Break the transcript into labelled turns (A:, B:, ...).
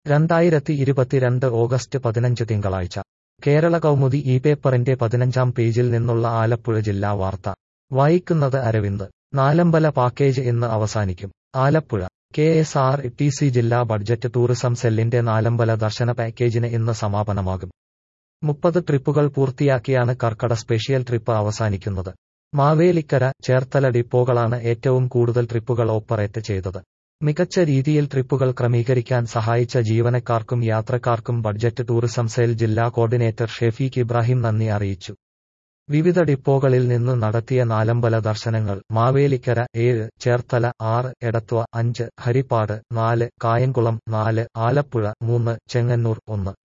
A: രണ്ടായിരത്തി ഇരുപത്തിരണ്ട് ഓഗസ്റ്റ് പതിനഞ്ച് തിങ്കളാഴ്ച കേരള കൗമുദി ഈ പേപ്പറിന്റെ പതിനഞ്ചാം പേജിൽ നിന്നുള്ള ആലപ്പുഴ ജില്ലാ വാർത്ത വായിക്കുന്നത് അരവിന്ദ് നാലമ്പല പാക്കേജ് ഇന്ന് അവസാനിക്കും Alappuzha K S R T C ജില്ലാ ബഡ്ജറ്റ് ടൂറിസം സെല്ലിന്റെ നാലമ്പല ദർശന പാക്കേജിന് ഇന്ന് സമാപനമാകും മുപ്പത് ട്രിപ്പുകൾ പൂർത്തിയാക്കിയാണ് കർക്കട സ്പെഷ്യൽ ട്രിപ്പ് അവസാനിക്കുന്നത് മാവേലിക്കര ചേർത്തല ഡിപ്പോകളാണ് ഏറ്റവും കൂടുതൽ ട്രിപ്പുകൾ ഓപ്പറേറ്റ് ചെയ്തത് മികച്ച രീതിയിൽ ട്രിപ്പുകൾ ക്രമീകരിക്കാൻ സഹായിച്ച ജീവനക്കാർക്കും യാത്രക്കാർക്കും ബഡ്ജറ്റ് ടൂറിസം സെൽ ജില്ലാ കോർഡിനേറ്റർ ഷെഫീഖ് ഇബ്രാഹിം നന്ദി അറിയിച്ചു വിവിധ ഡിപ്പോകളിൽ നിന്ന് നടത്തിയ നാലമ്പല ദർശനങ്ങൾ മാവേലിക്കര ഏഴ് ചേർത്തല ആറ് എടത്വ അഞ്ച് ഹരിപ്പാട് നാല് കായംകുളം നാല് ആലപ്പുഴ മൂന്ന് ചെങ്ങന്നൂർ ഒന്ന്